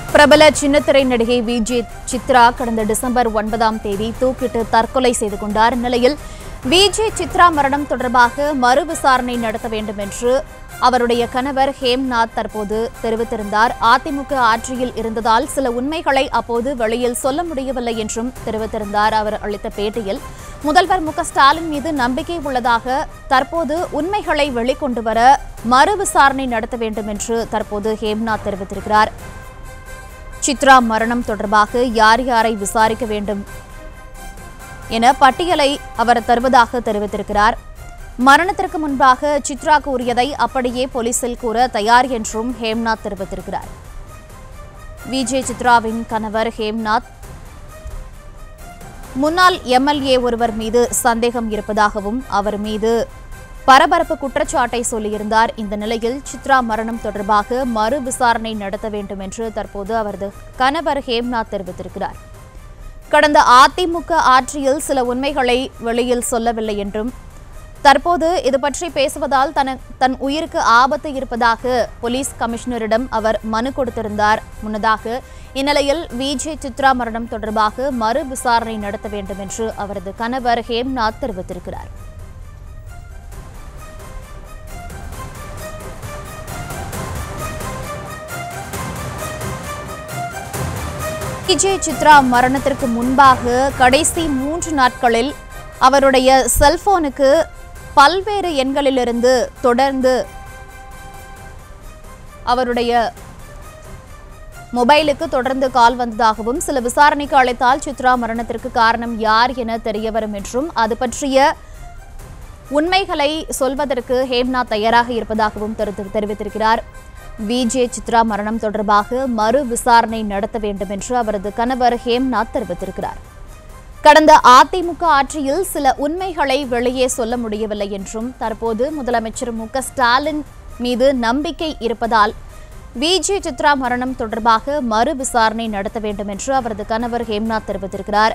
பிரபல சின்னத்திரை நடிகை விஜே சித்ரா கடந்த டிசம்பர் ஒன்பதாம் தேதி தூக்கிட்டு தற்கொலை செய்து கொண்டார் இந்நிலையில் விஜே சித்ரா மரணம் தொடர்பாக மறு விசாரணை நடத்த வேண்டும் என்று அவருடைய கணவர் ஹேம்நாத் தற்போது தெரிவித்திருந்தார் அதிமுக ஆட்சியில் இருந்ததால் சில உண்மைகளை அப்போது வெளியில் சொல்ல முடியவில்லை என்றும் தெரிவித்திருந்தார் அவர் அளித்த பேட்டியில் முதல்வர் மு க ஸ்டாலின் மீது நம்பிக்கை உள்ளதாக தற்போது உண்மைகளை வெளிக்கொண்டு வர மறு விசாரணை நடத்த வேண்டும் என்று தற்போது ஹேம்நாத் தெரிவித்திருக்கிறார் சித்ரா மரணம் தொடர்பாக யார் யாரை விசாரிக்க வேண்டும் என பட்டியலை அவர் தருவதாக தெரிவித்திருக்கிறார் மரணத்திற்கு முன்பாக சித்ரா கூறியதை அப்படியே போலீசில் கூற தயார் என்றும் ஹேம்நாத் தெரிவித்திருக்கிறார் விஜய் சித்ராவின் கணவர் ஹேம்நாத் முன்னாள் எம்எல்ஏ ஒருவர் மீது சந்தேகம் இருப்பதாகவும் அவர் மீது பரபரப்பு குற்றச்சாட்டை சொல்லியிருந்தார் இந்த நிலையில் சித்ரா மரணம் தொடர்பாக மறு விசாரணை நடத்த வேண்டும் என்று தற்போது அவரது கணவர் ஹேம்நாத் தெரிவித்திருக்கிறார் கடந்த அதிமுக ஆட்சியில் சில உண்மைகளை வெளியில் சொல்லவில்லை என்றும் தற்போது இது பற்றி பேசுவதால் தன தன் உயிருக்கு ஆபத்து இருப்பதாக போலீஸ் கமிஷனரிடம் அவர் மனு கொடுத்திருந்தார் முன்னதாக இந்நிலையில் விஜய் சித்ரா மரணம் தொடர்பாக மறு விசாரணை நடத்த வேண்டும் என்று அவரது கணவர் ஹேம்நாத் தெரிவித்திருக்கிறார் விஜய் சித்ரா மரணத்திற்கு முன்பாக கடைசி மூன்று நாட்களில் அவருடைய செல்போனுக்கு பல்வேறு எண்களிலிருந்து தொடர்ந்து அவருடைய மொபைலுக்கு தொடர்ந்து கால் வந்ததாகவும் சில விசாரணைக்கு அழைத்தால் சித்ரா மரணத்திற்கு காரணம் யார் என தெரிய வரும் என்றும் அது பற்றிய உண்மைகளை சொல்வதற்கு ஹேம்நாத் தயாராக இருப்பதாகவும் தெரிவித்து- தெரிவித்திருக்கிறார் விஜே சித்ரா மரணம் தொடர்பாக மறு விசாரணை நடத்த வேண்டும் என்று அவரது கணவர் ஹேம்நாத் தெரிவித்திருக்கிறார் கடந்த அதிமுக ஆட்சியில் சில உண்மைகளை வெளியே சொல்ல முடியவில்லை என்றும் தற்போது முதலமைச்சர் மு க ஸ்டாலின் மீது நம்பிக்கை இருப்பதால் விஜே சித்ரா மரணம் தொடர்பாக மறு விசாரணை நடத்த வேண்டும் என்று அவரது கணவர் ஹேம்நாத் தெரிவித்திருக்கிறார்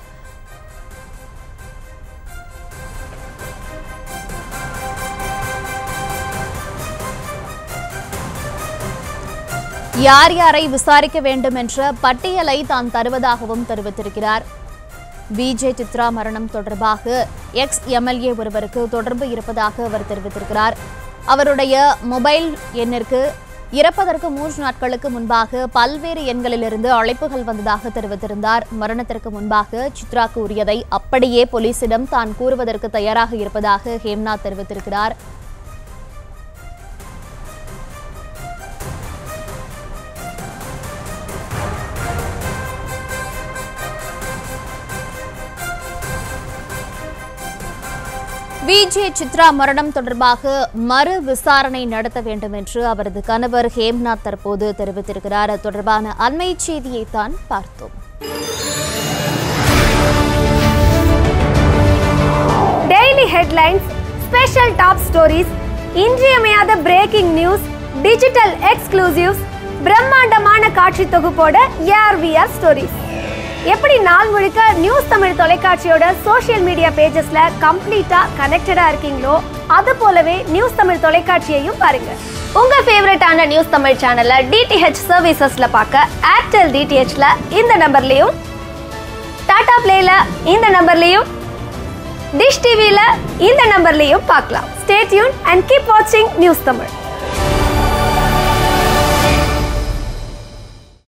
யார் யாரை விசாரிக்க வேண்டும் என்ற பட்டியலை தான் தருவதாகவும் தெரிவித்திருக்கிறார் விஜய் சித்ரா மரணம் தொடர்பாக எக்ஸ் எம்எல்ஏ ஒருவருக்கு தொடர்பு இருப்பதாக அவர் தெரிவித்திருக்கிறார் அவருடைய மொபைல் எண்ணிற்கு இறப்பதற்கு மூன்று நாட்களுக்கு முன்பாக பல்வேறு எண்களிலிருந்து அழைப்புகள் வந்ததாக தெரிவித்திருந்தார் மரணத்திற்கு முன்பாக சித்ரா கூறியதை அப்படியே போலீசிடம் தான் கூறுவதற்கு தயாராக இருப்பதாக ஹேம்நாத் தெரிவித்திருக்கிறார் விஜே சித்ரா மரணம் தொடர்பாக மறு விசாரணை நடத்த வேண்டும் என்று அவரது கணவர் ஹேம்நாத் தற்போது தெரிவித்திருக்கிறார் அது தொடர்பான அண்மை செய்தியை தான் பார்த்தோம் daily headlines special top stories இன்றியமையாத பிரேக்கிங் நியூஸ் டிஜிட்டல் எக்ஸ்க்ளூசிவ்ஸ் பிரம்மாண்டமான காட்சி தொகுப்போட ஏஆர்விஆர் ஸ்டோரிஸ் எப்படி நாள் முழுக்க நியூஸ் தமிழ் தொலைக்காட்சியோட சோஷியல் மீடியா பேஜஸ்ல கம்ப்ளீட்டா கனெக்டடா இருக்கீங்களோ அது போலவே நியூஸ் தமிழ் தொலைக்காட்சியையும் பாருங்க உங்க ஃபேவரட்டான நியூஸ் தமிழ் சேனலை டிடிஹெச் சர்வீசஸ்ல பார்க்க ஏர்டெல் டிடிஹெச்ல இந்த நம்பர்லயும் டாடா பிளேல இந்த நம்பர்லயும் டிஷ் டிவில இந்த நம்பர்லயும் பார்க்கலாம் ஸ்டே டியூன் அண்ட் கீப் வாட்சிங் நியூஸ் தமிழ்